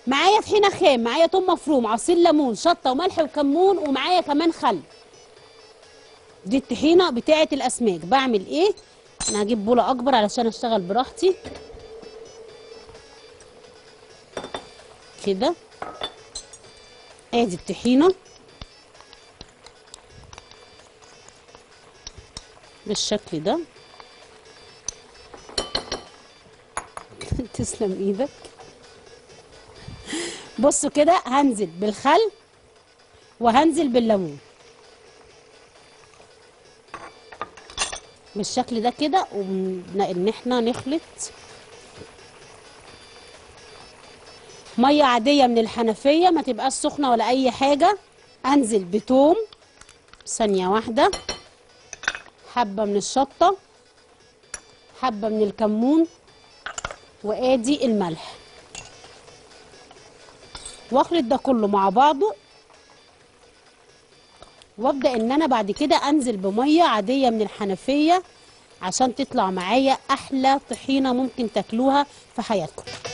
معايا طحينه خام معايا توم مفروم عصير ليمون شطه وملح وكمون ومعايا كمان خل دي الطحينه بتاعه الاسماك بعمل ايه انا هجيب بوله اكبر علشان اشتغل براحتي كده ادي الطحينه بالشكل ده تسلم ايدك بصوا كده هنزل بالخل وهنزل بالليمون بالشكل ده كده وان احنا نخلط ميه عاديه من الحنفيه ما تبقاش سخنه ولا اي حاجه انزل بتوم ثانيه واحده حبه من الشطه حبه من الكمون وادي الملح واخلط ده كله مع بعضه وابدا ان انا بعد كده انزل بميه عاديه من الحنفيه عشان تطلع معايا احلى طحينه ممكن تاكلوها في حياتكم